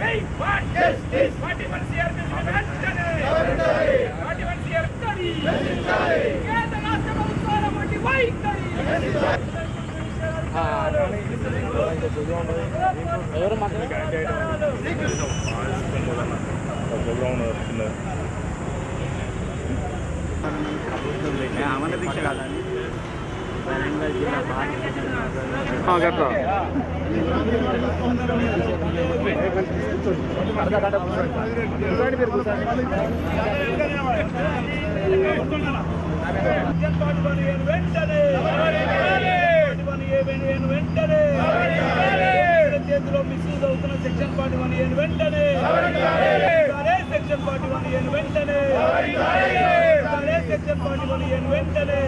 చేతిలో మిస్యూజ్ అవుతున్న section forty one ఏను వెంటనే సెక్షన్ ఫార్టీ వన్ ఏను వెంటనే సెక్షన్ ఫార్టీ వన్ ఏను వెంటనే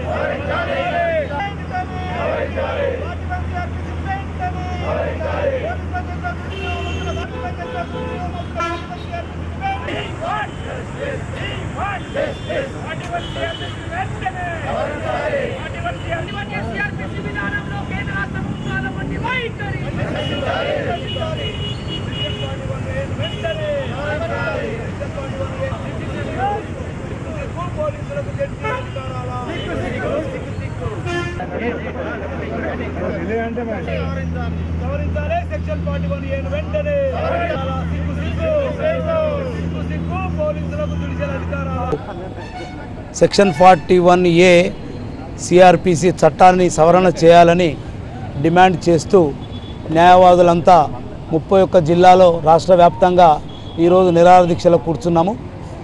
పోలీసులకు గట్టి అధికారాల సవరించాలి సెక్షన్ ఫార్టీ వన్ ఏను వెంటనే సిగ్గు సిగ్గు సిగ్గు సిగ్గు పోలీసులకు జుడిషియల్ అధికారాలు section forty one A CRPC చట్టాన్ని సవరణ చేయాలని డిమాండ్ చేస్తూ న్యాయవాదులంతా ముప్పై ఒక్క జిల్లాలో రాష్ట్ర వ్యాప్తంగా ఈరోజు నిరాహార దీక్షలో కూర్చున్నాము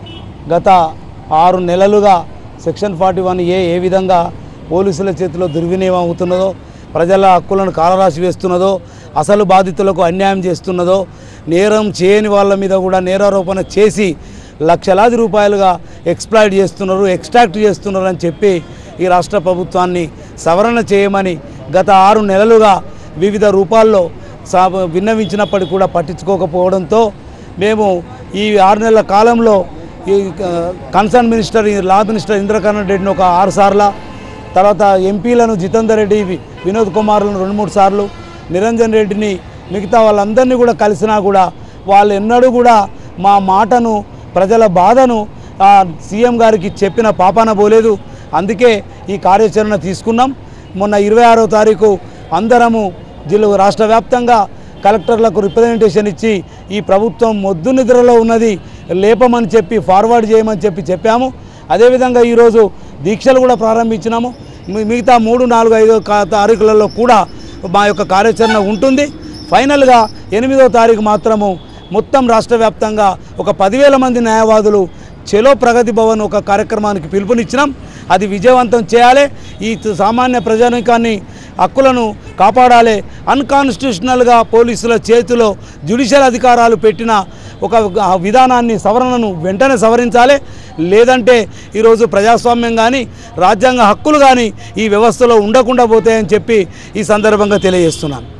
గత ఆరు నెలలుగా section forty one A A విధంగా పోలీసుల చేతిలో దుర్వినియోగం అవుతున్నదో ప్రజల హక్కులను కాలరాశి వేస్తున్నదో అసలు బాధితులకు అన్యాయం చేస్తున్నదో నేరం చేయని వాళ్ళ మీద కూడా నేరారోపణ చేసి లక్షలాది రూపాయలుగా ఎక్స్ప్లాయిట్ చేస్తున్నారు ఎక్స్ట్రాక్ట్ చేస్తున్నారు అని చెప్పి ఈ రాష్ట్ర ప్రభుత్వాన్ని సవరణ చేయమని గత ఆరు నెలలుగా వివిధ రూపాల్లో సా విన్నవించినప్పటికీ కూడా పట్టించుకోకపోవడంతో మేము ఈ ఆరు నెలల కాలంలో ఈ ఆ, కన్సర్న్ మినిస్టర్ ఈ లా మినిస్టర్ ఇంద్రకరణ్ రెడ్డిని ఒక ఆరు సార్ల తర్వాత ఎంపీలను జితేందర్ రెడ్డి వి- వినోద్ కుమార్లను రెండు మూడు సార్లు నిరంజన్ రెడ్డిని మిగతా వాళ్ళందరినీ కూడా కలిసినా కూడా వాళ్ళు ఎన్నడూ కూడా మా మాటను ప్రజల బాధను ఆ, సీఎం గారికి చెప్పిన పాపాన పోలేదు అందుకే ఈ కార్యాచరణ తీసుకున్నాం మొన్న ఇరవై ఆరో తారీఖు అందరము జిల్లా రాష్ట్ర వ్యాప్తంగా కలెక్టర్లకు రిప్రజెంటేషన్ ఇచ్చి ఈ ప్రభుత్వం మొద్దు నిద్రలో ఉన్నది లేపమని చెప్పి ఫార్వర్డ్ చేయమని చెప్పి చెప్పాము అదేవిధంగా ఈరోజు దీక్షలు కూడా ప్రారంభించినాము మి- మిగతా మూడు నాలుగు ఐదో కా- తారీఖులలో కూడా మా యొక్క కార్యాచరణ ఉంటుంది ఫైనల్గా ఎనిమిదో తారీఖు మాత్రము మొత్తం రాష్ట్ర వ్యాప్తంగా ఒక పదివేల మంది న్యాయవాదులు చెలో ప్రగతి భవన్ ఒక కార్యక్రమానికి పిలుపునిచ్చినాం అది విజయవంతం చేయాలి ఈ త- సామాన్య ప్రజానికాన్ని హక్కులను కాపాడాలి అన్కాన్స్టిట్యూషనల్గా పోలీసుల చేతిలో జ్యుడిషియల్ అధికారాలు పెట్టిన ఒక ఆ విధానాన్ని సవరణను వెంటనే సవరించాలి లేదంటే ఈరోజు ప్రజాస్వామ్యం కానీ రాజ్యాంగ హక్కులు కానీ ఈ వ్యవస్థలో ఉండకుండా పోతాయని చెప్పి ఈ సందర్భంగా తెలియజేస్తున్నాను